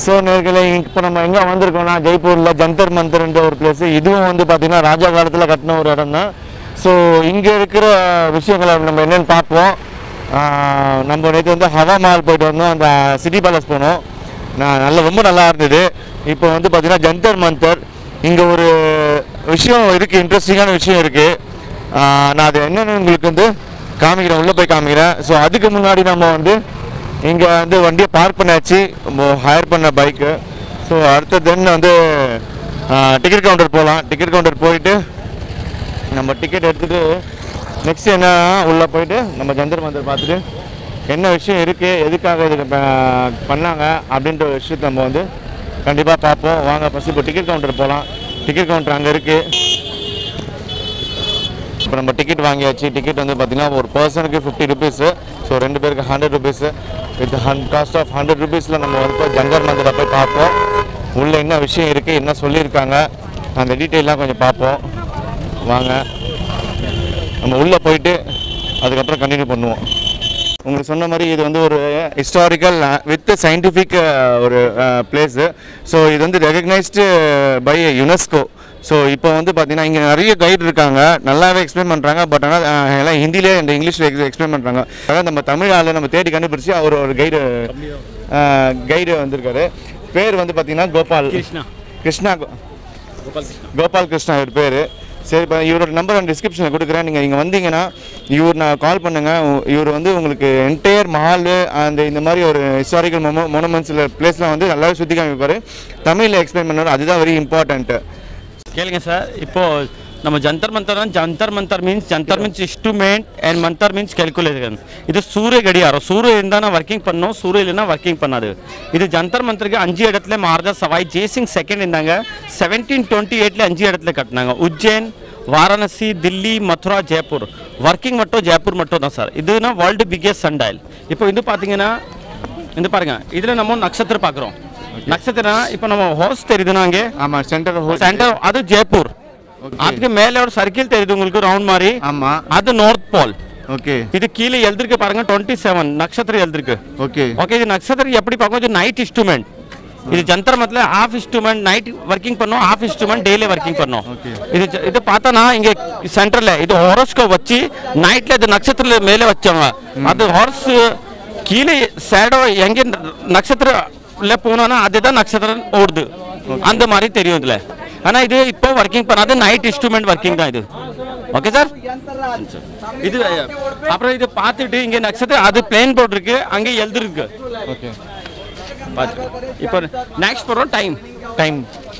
So நேர்களே இப்போ நம்ம எங்கே வந்திருக்கோம்னா ஜெய்ப்பூரில் ஜந்தர் மந்தர்ன்ற ஒரு பிளேஸ் இதுவும் வந்து பார்த்தீங்கன்னா ராஜா காலத்தில் கட்டின ஒரு இடம் தான் ஸோ இங்கே இருக்கிற விஷயங்களை நம்ம என்னென்னு பார்ப்போம் ஆஹ் நம்ம நேற்று வந்து ஹவா மால் போயிட்டு வந்தோம் அந்த சிட்டி பேலஸ் போனோம் நான் நல்ல ரொம்ப நல்லா இருந்தது இப்போ வந்து பார்த்தீங்கன்னா ஜந்தர் மந்தர் இங்கே ஒரு விஷயம் இருக்குது இன்ட்ரெஸ்டிங்கான விஷயம் இருக்குது நான் அது என்னென்னு உங்களுக்கு வந்து காமிக்கிறேன் உள்ளே போய் காமிக்கிறேன் ஸோ அதுக்கு முன்னாடி நம்ம வந்து இங்கே வந்து வண்டியை பார்க் பண்ணாச்சு ஹையர் பண்ண பைக்கு ஸோ அடுத்த தென் வந்து டிக்கெட் கவுண்டர் போகலாம் டிக்கெட் கவுண்டர் போயிட்டு நம்ம டிக்கெட் எடுத்துகிட்டு நெக்ஸ்ட் என்ன உள்ளே போயிட்டு நம்ம ஜந்தர் மந்தர் பார்த்துட்டு என்ன விஷயம் இருக்குது எதுக்காக இது ப- பண்ணாங்க அப்படின்ற ஒரு விஷயத்தை நம்ம வந்து கண்டிப்பாக பார்ப்போம் வாங்க ஃபஸ்ட் இப்போ டிக்கெட் கவுண்டர் போகலாம் டிக்கெட் கவுண்டர் அங்கே இருக்குது இப்போ நம்ம டிக்கெட் வாங்கியாச்சு டிக்கெட் வந்து பார்த்தீங்கன்னா ஒரு பர்சனுக்கு ஃபிஃப்டி ருபீஸு ஸோ ரெண்டு பேருக்கு hundred rupees with one cost of hundred ருபீஸில் நம்ம வந்து போய் ஜங்கர் மந்திர போய் பார்ப்போம் உள்ளே என்ன விஷயம் இருக்குது என்ன சொல்லியிருக்காங்க அந்த டீட்டெயிலாம் கொஞ்சம் பார்ப்போம் வாங்க நம்ம உள்ளே போயிட்டு அதுக்கப்புறம் கண்டினியூ பண்ணுவோம் உங்களுக்கு சொன்ன மாதிரி இது வந்து ஒரு ஹிஸ்டாரிக்கல் வித் சயின்டிஃபிக் ஒரு பிளேஸு ஸோ இது வந்து ரெகக்னைஸ்டு பை யுனெஸ்கோ ஸோ இப்போ வந்து பார்த்தீங்கன்னா இங்கே நிறைய கைடு இருக்காங்க நல்லாவே எக்ஸ்பிளைன் பண்ணுறாங்க பட் ஆனால் எல்லாம் ஹிந்திலே இந்த இங்கிலீஷில் எக்ஸ்பிளைன் பண்ணுறாங்க அதாவது நம்ம தமிழ் ஆளை நம்ம தேடி கண்டுபிடிச்சி அவர் ஒரு கைடு கைடு வந்திருக்காரு பேர் வந்து பார்த்தீங்கன்னா கோபால் கிருஷ்ணா கிருஷ்ணா கோ- கோபால் கிருஷ்ணா கோபால் கிருஷ்ணா இவர் பேர் சரி இப்போ இவரோட நம்பர் நான் டிஸ்கிரிப்ஷனில் கொடுக்குறேன் நீங்கள் இங்கே வந்தீங்கன்னா இவர் நான் கால் பண்ணுங்கள் இவர் வந்து உங்களுக்கு என்டையர் மஹால் அந்த இந்த மாதிரி ஒரு ஹிஸ்டாரிக்கல் மொமோ மொனமெண்ட்ஸில் பிளேஸ்லாம் வந்து நல்லாவே சுற்றி காமிப்பார் தமிழில் எக்ஸ்பிளைன் பண்ணுவார் அதுதான் வெரி இம்பார்ட்டண்ட்டு கேளுங்க சார் இப்போ நம்ம Jantar Mantar Jantar Mantar means Jantar means instrument and Mantar means calculation இது சூரிய கடியாரம் சூரிய இருந்தால் நான் ஒர்க்கிங் பண்ணோம் சூரிய இல்லைன்னா ஒர்க்கிங் பண்ணாது இது ஜந்தர் மந்தருக்கு அஞ்சு இடத்துல மாரதா சவாய் ஜெய்சிங் செகண்ட் இருந்தாங்க செவன்டீன் டுவெண்ட்டி எயிட்டில் அஞ்சு இடத்துல கட்டினாங்க உஜ்ஜைன் வாரணாசி தில்லி மதுரா ஜெய்ப்பூர் ஒர்க்கிங் மட்டும் ஜெய்ப்பூர் மட்டும் தான் சார் இதுனா வேர்ல்டு பிக்கெஸ்ட் சண்டாயில் இப்போ இது பார்த்தீங்கன்னா இது பாருங்க இதில் நம்ம நட்சத்திரம் பார்க்குறோம் நட்சத்திரம் இப்போ நம்ம ஹோஸ் தெரியுதுன்னா அங்கே ஆமாம் சென்டர் ஹோல் சென்டர் அது ஜெய்ப்பூர் அதுக்கு மேலே ஒரு சர்க்கிள் தெரியுது உங்களுக்கு ரவுண்ட் மாதிரி ஆமாம் அது நார்த் போல் ஓகே இது கீழே எழுதிருக்கு பாருங்க டுவெண்ட்டி செவன் நட்சத்திரம் எழுதிருக்கு ஓகே ஓகே இது நட்சத்திரம் எப்படி பார்க்கும் இது நைட் இன்ஸ்ட்ருமெண்ட் இது ஜந்தர் மத்தில ஆஃப் இன்ஸ்ட்ருமெண்ட் நைட் ஒர்க்கிங் பண்ணோம் ஆஃப் இன்ஸ்ட்ருமெண்ட் டெய்லி ஒர்க்கிங் பண்ணோம் Okay. இது ஜ- இது பார்த்தனா இங்க சென்டர்ல இது ஹாரஸ்கோ வச்சு நைட்ல இது நட்சத்திர மேலே வச்சாங்க அது ஹார்ஸ் கீழே ஷேடோ எங்க நட்சத்திரல போனோம்னா அதுதான் நட்சத்திரம் ஓடுது அந்த மாதிரி தெரியும் இதுல ஆனா இது இப்போ ஒர்க்கிங் பண்ணாது நைட் இன்ஸ்ட்ருமெண்ட் ஒர்க்கிங் தான் இது ஓகே சார் இது அப்புறம் இது பார்த்துட்டு இங்க நட்சத்திரம் அது பிளேன் போர்டு இருக்கு அங்கே எழுதிருக்கு ஓகே பார்த்து இப்போ நெக்ஸ்ட் போகிறோம் டைம் டைம்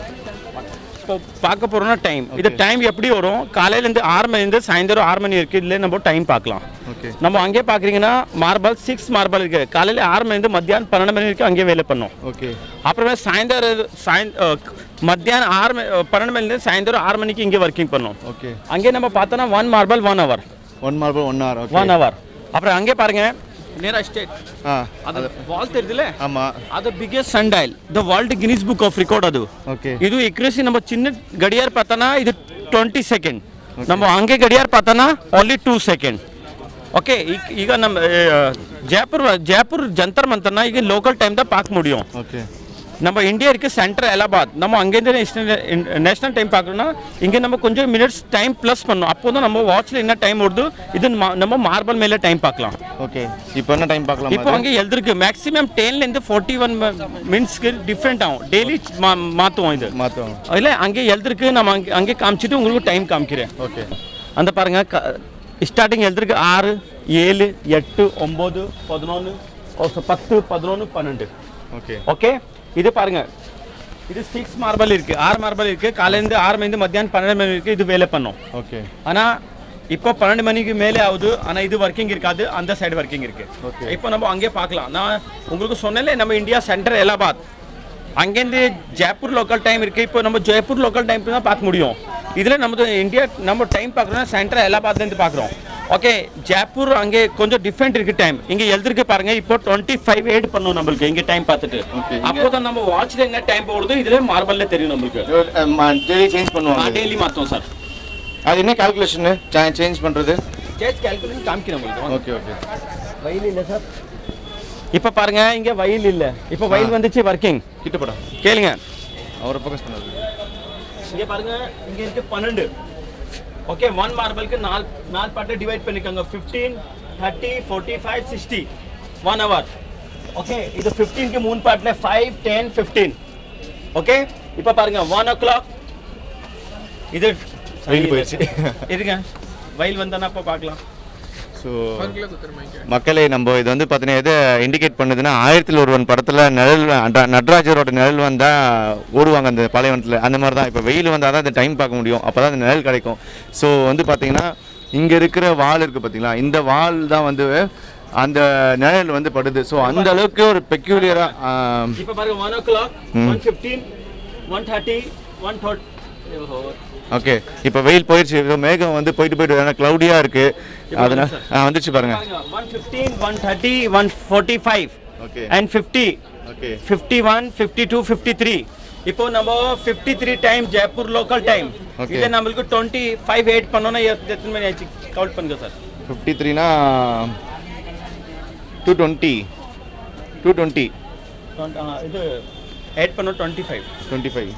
இப்போ பார்க்க போகிறோம்னா டைம் இது டைம் எப்படி வரும் காலையிலேருந்து ஆறு மணிலேருந்து சாயந்தரம் ஆறு மணி இருக்குது இதில் நம்ம டைம் பார்க்கலாம் ஓகே நம்ம அங்கே பார்க்குறீங்கன்னா மார்பல் சிக்ஸ் மார்பல் இருக்குது காலையில் ஆறு மணிலேருந்து மத்தியானம் பன்னெண்டு மணி வரைக்கும் அங்கே வேலை பண்ணோம் ஓகே அப்புறமே சாயந்தரம் சாயந் அஹ், மத்தியானம் ஆறு மணி அஹ், பன்னெண்டு மணிலேருந்து சாயந்தரம் ஆறு மணிக்கு இங்கே ஒர்க்கிங் பண்ணோம் ஓகே அங்கே நம்ம பார்த்தோன்னா one marble one hour one marble one hour okay one hour அப்புறம் அங்கே பாருங்க நேரா ஸ்டேட் ஆ அது வால் தெரியுதுல்ல ஆமாம் ಅದು biggest sundial the world Guinness book of record ಅದು ஓகே ಇದು ಎಕ್ರೆಸಿ ನಮ್ಮ ಚಿನ್ನ ಗಡಿಯಾರ ಪಾತನ ಇದು ಟ್ವೆಂಟಿ ಸೆಕೆಂಡ್ ನಮ್ಮ ಹಂಗೆ ಗಡಿಯಾರ ಪಾತನ ಓನ್ಲಿ ಟೂ ಸೆಕೆಂಡ್ ಓಕೆ ಈಗ ನಮ್ಮ ಆ, ಜೈಪುರ್ ಜೈಪುರ್ ಜಂತರ್ ಮಂತರ್ನ ಈಗ ಲೋಕಲ್ ಟೈಮ್ದಾಗ ಪಾಕ್ ಮುಡಿಯೋம் ஓகே நம்ம இந்தியா இருக்கு சென்டர் எலாபாத் நம்ம அங்கேருந்து நேஷனல் நேஷனல் டைம் பார்க்கணும்னா இங்கே நம்ம கொஞ்சம் மினிட்ஸ் டைம் ப்ளஸ் பண்ணணும் அப்போ தான் நம்ம வாட்ச்ல என்ன டைம் ஓடுது இது மா- நம்ம மார்பல் மேலே டைம் பார்க்கலாம் ஓகே இப்போ என்ன டைம் பார்க்கலாம் இப்போ அங்கே எழுதிருக்கு மேக்ஸிமம் டென்லேருந்து ஃபார்ட்டி ஒன் மினிட்ஸ்க்கு டிஃப்ரெண்ட் ஆகும் டெய்லி மாற்றுவோம் இது மாற்றோம் இல்லை அங்கே எழுதிருக்கு நம்ம அங்கே அங்கே காமிச்சிட்டு உங்களுக்கு டைம் காமிக்கிறேன் ஓகே அந்த பாருங்க ஸ்டார்டிங் எழுதிருக்கு ஆறு ஏழு எட்டு ஒம்பது பதினொன்று பத்து பதினொன்று பன்னெண்டு ஓகே ஓகே இது பாருங்க இது சிக்ஸ் மார்பல் இருக்கு ஆறு மார்பல் இருக்கு காலையிலேருந்து ஆறு மணிந்து மத்தியானம் பன்னெண்டு மணி இருக்கு இது வேலை பண்ணோம் ஓகே ஆனா இப்போ பன்னெண்டு மணிக்கு மேலே ஆகுது ஆனா இது ஒர்க்கிங் இருக்காது அந்த சைடு ஒர்க்கிங் இருக்கு Okay. இப்போ நம்ம அங்கே பார்க்கலாம் நான் உங்களுக்கு சொன்னேன்ல நம்ம இந்தியா சென்டர் எலாபாத் அங்கேருந்து ஜெய்ப்பூர் லோக்கல் டைம் இருக்கு இப்போ நம்ம ஜெய்ப்பூர் லோக்கல் டைம் தான் பார்க்க முடியும் இதுல நம்ம இந்தியா நம்ம டைம் பார்க்குறோம்னா சென்டர் எலாபாத்லேருந்து பார்க்குறோம் ஓகே ஜெய்ப்பூர் அங்கே கொஞ்சம் டிஃப்ரெண்ட் இருக்கு டைம் இங்க எழுதிருக்கு பாருங்க இப்போ டுவெண்ட்டி ஃபைவ் எயிட் பண்ணும் நம்மளுக்கு இங்க டைம் பார்த்துட்டு Okay, இங்க- அப்போ தான் நம்ம வாட்ச்ல என்ன டைம் போடுது இதுல மார்பல்ல தெரியும் நம்மளுக்கு டெய்லி சேஞ்ச் பண்ணுவாங்க டெய்லி மாத்தோம் சார் அது என்ன கால்குலேஷனு சேஞ்ச் பண்ணுறது சேஞ்ச் கால்குலேஷன் காமிக்கிறேன் உங்களுக்கு ஓகே ஓகே வயல் இல்லை சார் இப்போ பாருங்க இங்க வயல் இல்ல இப்போ வயல் வந்துச்சு ஒர்க்கிங் கிட்ட போடா கேளுங்க அவரை ஃபோக்கஸ் பண்ணாது இங்க பாருங்க இங்க இருக்கு பன்னெண்டு ஓகே ஒன் மார்பலுக்கு நாலு நாலு பாட்டு டிவைட் பண்ணிக்கோங்க fifteen thirty forty five sixty one hour okay இது ஃபிஃப்டீனுக்கு மூணு பாட்டில் ஃபைவ் டென் ஃபிஃப்டீன் ஓகே இப்போ பாருங்க ஒன் ஓ கிளாக் இது வெயில் போயிடுச்சு. இருங்க வயல் வந்தானா அப்போ பார்க்கலாம் ஸோ மக்களே நம்ம இது வந்து பார்த்தீங்கன்னா எதை இண்டிகேட் பண்ணுதுன்னா ஆயிரத்தில் ஒருவன் படத்தில் நிழல் அட- நடராஜரோட நிழல் வந்தால் ஓடுவாங்க அந்த பாலைவனத்தில் அந்த மாதிரி தான் இப்போ வெயில் வந்தால் தான் அந்த டைம் பார்க்க முடியும் அப்போ தான் அந்த நிழல் கிடைக்கும் ஸோ வந்து பார்த்தீங்கன்னா இங்கே இருக்கிற வால் இருக்குது பார்த்தீங்களா இந்த வால் தான் வந்து அந்த நிழல் வந்து படுது ஸோ அந்த அளவுக்கு ஒரு பெக்யூலியராக இப்போ பாருங்க one o'clock one fifteen one thirty one thirty okay இப்போ வெயில் போயிடுச்சு இப்போ மேகம் வந்து போயிட்டு போயிட்டு ஏன்னா க்ளவுடியாக இருக்குது அதனால் ஆ வந்துச்சு பாருங்க பாருங்க one fifteen one thirty one forty five okay and fifty okay 51 52 53 இப்போ நம்ம 53 time Jaipur local time Okay. இது நம்மளுக்கு 25 8 பண்ணோம்னா எத்- எத்தனை மணி ஆச்சு கவுண்ட் பண்ணுங்க சார் ஃபிஃப்டி த்ரீனா டூ டுவெண்ட்டி டூ டுவெண்ட்டி இது 8 பண்ணோம் 25 டுவெண்ட்டி ஃபைவ்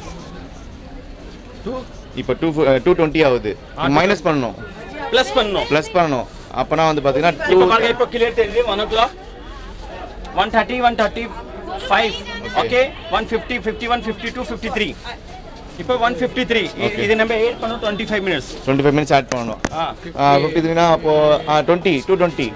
டூ இப்போ டூ டூ டுவெண்ட்டி ஆகுது மைனஸ் பண்ணணும் ப்ளஸ் பண்ணோம் ப்ளஸ் பண்ணணும் அப்போனா வந்து பார்த்தீங்கன்னா டூ இப்போ பாருங்க இப்போ கிளியர் தெரியுது 1 o'clock 130 135 ஓகே 150 51 52 53 இப்போ 153 இ- Okay. இது நம்ம 8 பண்ணோம் 25 minutes twenty five minutes add பண்ணணும் ஆ ஃபிஃப்டி த்ரீனா அப்போது டுவெண்ட்டி டூ டுவெண்ட்டி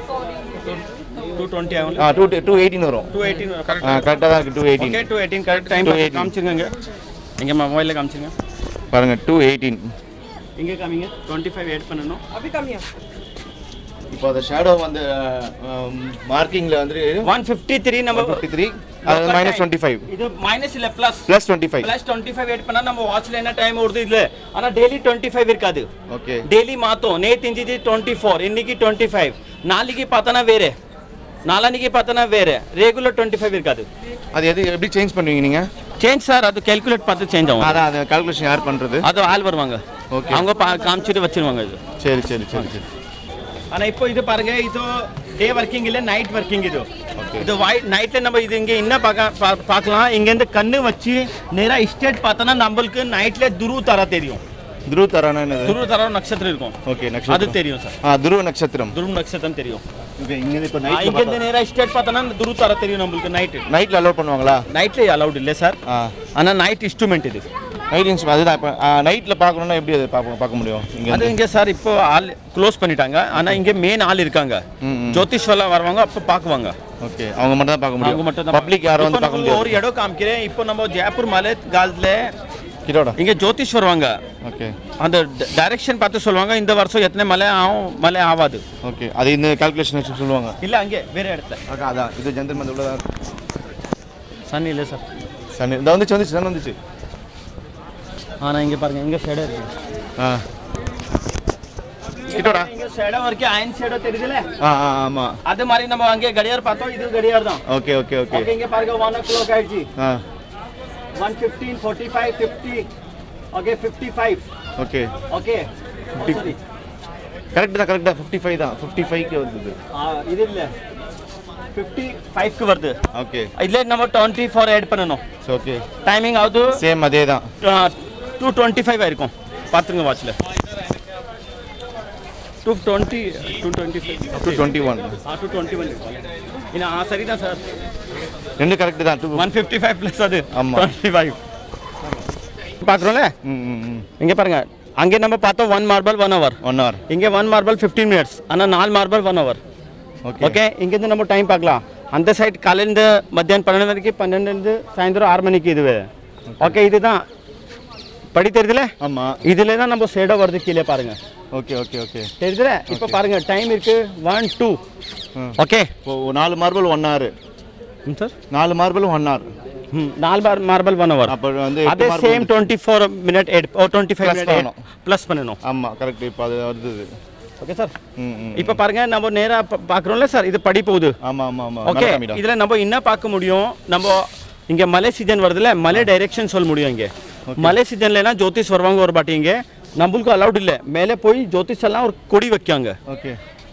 220 ஆகும் ஆ டூ டூ எயிட்டின் வரும் 218 கரெக்ட் கரெக்டாக தான் இருக்குது two eighteen okay 218 correct time 218. காமிச்சிருங்க எங்க மொபைலில் காமிச்சிருங்க பாருங்க டூ எயிட்டீன் இங்கே காமிங்க டுவெண்ட்டி ஃபைவ் எட் பண்ணணும் இப்போ அந்த ஷேடோ வந்து மார்க்கிங்கில் வந்து ஒன் ஃபிஃப்டி த்ரீ நம்ம ஃபிஃப்டி த்ரீ அது மைனஸ் டுவெண்ட்டி ஃபைவ் இது மைனஸ் இல்லை plus plus twenty five plus twenty five add பண்ணால் நம்ம வாட்ச்ல என்ன டைம் ஓடுது இல்லை ஆனால் டெய்லி டுவெண்ட்டி ஃபைவ் இருக்காது ஓகே டெய்லி மாத்தோம் நேத்து இஞ்சிது டுவெண்ட்டி ஃபோர் இன்னைக்கு டுவெண்ட்டி ஃபைவ் நாளைக்கு பார்த்தனா வேறு நாளானிக்கு பார்த்தனா வேறு ரெகுலர் டுவெண்ட்டி ஃபைவ் இருக்காது அது எது எப்படி சேஞ்ச் பண்ணுவீங்க நீங்கள் சேஞ்ச் சார் அது கேல்குலேட் பார்த்து சேஞ்ச் ஆகும் அதான் அந்த கால்குலேஷன் யார் பண்ணுறது அது ஆள் வருவாங்க Okay. அவங்க பா காமிச்சிட்டு வச்சிருவாங்க இது சரி சரி சரி சரி ஆனா இப்போ இது பாருங்க இது டே ஒர்க்கிங் இல்ல நைட் ஒர்க்கிங் இது Okay. இது வைட் நைட்ல நம்ம இது இங்க என்ன பார்க்க பா- பார்க்கலாம் இங்க இருந்து கண்ணு வச்சு நேரா ஸ்டேட் பார்த்தோன்னா நம்மளுக்கு நைட்ல துருவ தர தெரியும் துருவ தரானா என்னது துருவ தர நட்சத்திரம் இருக்கும் ஓகே அது நட்சத்திரம் தெரியும் சார் ஆ துருவ நட்சத்திரம் துருவ நட்சத்திரம் தெரியும் ஓகே இங்கே இப்போ ஆ, இங்க நைட் இருந்து நேரா ஸ்டேட் பார்த்தோன்னா துருவ தர தெரியும் நம்மளுக்கு நைட் நைட்டில் அலோட் பண்ணுவாங்களா நைட்ல அலௌட் இல்லை சார் ஆ ஆனா நைட் இன்ஸ்ட்ருமெண்ட் இது நைட் இன்ஸ் அதுதான் இப்போ நைட்டில் பார்க்கணுன்னா எப்படி அது பார்க்க பார்க்க முடியும் இங்கே அது இங்க சார் இப்போ ஆள் க்ளோஸ் பண்ணிட்டாங்க ஆனா இங்க மெயின் ஆள் இருக்காங்க ம், ம். ஜோதிஷ்வெல்லாம் வருவாங்க அப்போ பார்க்குவாங்க ஓகே அவங்க மட்டும் தான் பார்க்க அவங்க முடியும் மட்டும் தான் பப்ளிக் யாரும் வந்து இப்போ பார்க்க நம்ம ஒரு முடியாது இடம் காமிக்கிறேன் இப்போ நம்ம ஜெயப்பூர் மலை காலத்துல கிட்டோட இங்க ஜோதிஷ் வருவாங்க ஓகே அந்த டைரக்ஷன் பார்த்து சொல்லுவாங்க இந்த வருஷம் எத்தனை மலை ஆகும் மலை ஆகாது ஓகே அது இந்த கால்குலேஷன் வச்சு சொல்லுவாங்க இல்ல அங்கே வேற இடத்துல ஓகே அதான் இது ஜந்தர் மந்த உள்ளதா சன் இல்லை சார் சன் இந்த வந்துச்சு வந்துச்சு சன் வந்துச்சு ஆனா இங்க பாருங்க இங்க ஷேடோ இருக்கு ஆ கிட்டோடா இங்க ஷேடோ இருக்கு அயன் ஷேடோ தெரியுதுல ஆ ஆ ஆமாம் அது மாதிரி நம்ம அங்கே கடியார் பார்த்தோம் இது கடியார் தான் ஓகே ஓகே ஓகே ஓகே இங்க பாருங்க ஒன் ஓ கிளாக் ஆயிடுச்சு ஆ one fifteen forty five fifty okay fifty five okay okay Fifty. Correct தான் கரெக்ட் தான் ஃபிஃப்டி ஃபைவ் தான் ஃபிஃப்டி ஃபைவ்க்கு வருது இது இல்ல ஃபிஃப்டி ஃபைவ்க்கு வருது ஓகே இல்ல நம்ம டுவெண்ட்டி ஃபோர் ஆட் பண்ணணும் ஓகே டைமிங் ஆகுது சேம் அதே தான் டூ டுவெண்ட்டி ஃபைவ் ஆயிருக்கும் பார்த்துங்க வாட்சில் two twenty two twenty five two twenty one ஆ டூ டுவெண்ட்டி ஒன் இல்லை ஆ சரி தான் சார் ரெண்டு கரெக்ட் தான் two one fifty five plus அது ஆமா. டுவெண்ட்டி ஃபைவ் பார்க்குறோம்ல ம் ம் ம் இங்கே பாருங்க அங்கே நம்ம பார்த்தோம் one marble one hour one hour இங்கே ஒன் மார்பல் ஃபிஃப்டீன் மினிட்ஸ் ஆனால் நாலு marble one hour okay okay இங்கேருந்து நம்ம டைம் பார்க்கலாம் அந்த சைட் காலையிலேருந்து மத்தியானம் பன்னெண்டு வரைக்கும் பன்னெண்டுலேருந்து சாயந்தரம் ஆறு மணிக்கு இதுவே ஓகே இதுதான் படி தெரியுதுல ஆமாம் இதுல தான் நம்ம ஷேடோ வருது கீழே பாருங்க ஓகே ஓகே ஓகே தெரியுதுல இப்போ பாருங்க டைம் இருக்கு ஒன் டூ ம் ஓகே இப்போ நாலு marble one hour hmm sir நாலு மார்பிள் ஒன் ஹவர் ம் நாலு பார் மார்பல் ஒன் ஹவர் அப்போ வந்து அதே same twenty four minute eight o twenty five Plus minute பண்ணணும். ப்ளஸ் பண்ணணும் ஆமாம் கரெக்ட் இப்போ அது வருது ஓகே சார் ம் ம் இப்போ பாருங்க நம்ம நேரா பா- பார்க்குறோம்ல சார் இது படி போகுது ஆமாம் ஆமாம் ஆமாம் ஓகே மறக்காமிடா. இதுல நம்ம என்ன பார்க்க முடியும் நம்ம இங்க மலை சீசன் வருதுல மலை டைரெக்ஷன் சொல்ல முடியும் இங்க மலை சீசன்லனா ஜோதிஷ் வருவாங்க ஒரு பாட்டி இங்க நம்மளுக்கு அலௌட் இல்லை மேலே போய் ஜோதிஷ் எல்லாம் ஒரு கொடி வைக்காங்க ஓகே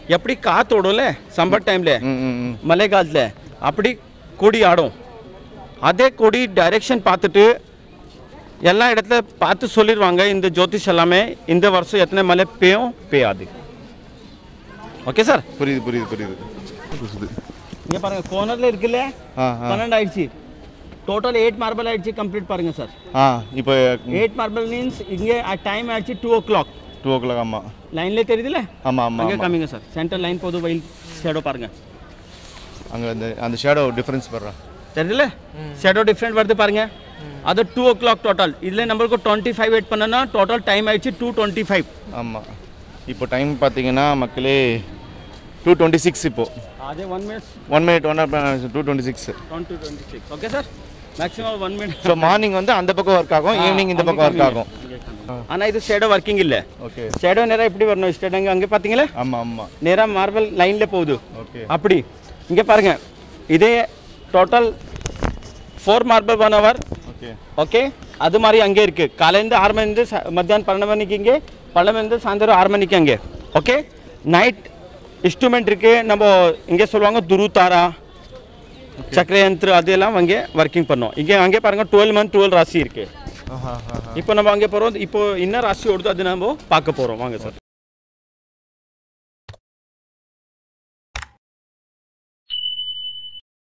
எப்படி காத்தோடும்ல சம்மர் டைமில் ம் ம் ம் மழை காலத்தில் அப்படி கொடி ஆடும் அதே கொடி டைரெக்ஷன் பார்த்துட்டு எல்லா இடத்துல பார்த்து சொல்லிடுவாங்க இந்த ஜோதிஷ் எல்லாமே இந்த வருஷம் எத்தனை மழை பெய்யும் பெய்யாது ஓகே சார் புரியுது புரியுது புரியுது புரியுது இங்கே பாருங்க கோர்னரில் இருக்குல்ல ஆ ஆ பன்னெண்டு ஆயிடுச்சு டோட்டல் எயிட் மார்பிள் ஆயிடுச்சு கம்ப்ளீட் பாருங்க சார் ஆ இப்போ எயிட் மார்பிள் மீன்ஸ் இங்கே டைம் ஆயிடுச்சு two o'clock two o'clock ஆமாம் லைன்லேயே தெரியுதுல்ல ஆமாம் ஆமாம் அங்கே ஆமாம் காமிங்க சார் சென்டர் லைன் போதும் வெயில் ஷேடோ பாருங்க அங்கே அந்த அந்த ஷேடோ டிஃப்ரென்ஸ் படுறேன் தெரியுதுல்ல ஷேடோ டிஃப்ரெண்ட் வருது பாருங்க அது டூ ஓ கிளாக் டோட்டல் இதில் நம்மளுக்கு டுவெண்ட்டி ஃபைவ் வெயிட் பண்ணனா டோட்டல் டைம் ஆயிடுச்சு டூ டுவெண்ட்டி ஃபைவ் ஆமாம் இப்போ டைம் பார்த்தீங்கன்னா மக்களே டூ டுவெண்ட்டி சிக்ஸ் இப்போது அதே one minute one minute one two twenty six twenty twenty six okay sir maximum one minute so morning வந்து அந்த பக்கம் ஒர்க் ஆகும் ஈவினிங் இந்த பக்கம் ஒர்க் ஆகும் ஆனால் இது ஷேடோ ஒர்க்கிங் இல்லை ஓகே ஷேடோ நேராக எப்படி வரணும் ஸ்டேட் அங்கே அங்கே பார்த்தீங்களா ஆமாம் ஆமாம் நேராக மார்பல் லைனில் போகுது ஓகே அப்படி இங்கே பாருங்க இதே total four marble one hour okay okay அது மாதிரி அங்கே இருக்கு காலையிலேருந்து ஆறு மணிலேருந்து ச- மத்தியானம் பன்னெண்டு மணிக்கு இங்கே பன்னெண்டு மணிலேருந்து சாயந்தரம் ஆறு மணிக்கு அங்கே ஓகே நைட் இன்ஸ்ட்ருமெண்ட் இருக்கு நம்ம இங்கே சொல்லுவாங்க துருத்தாரா சக்கரயந்திர அதெல்லாம் அங்கே ஒர்க்கிங் பண்ணோம் இங்கே அங்கே பாருங்க டுவெல் மந்த் டுவெல் ராசி இருக்கு ஆஹா ஆஹா இப்போ நம்ம அங்கே போகிறோம் இப்போ என்ன ராசி ஓடுதோ அது நம்ம பார்க்க போகிறோம் வாங்க சார்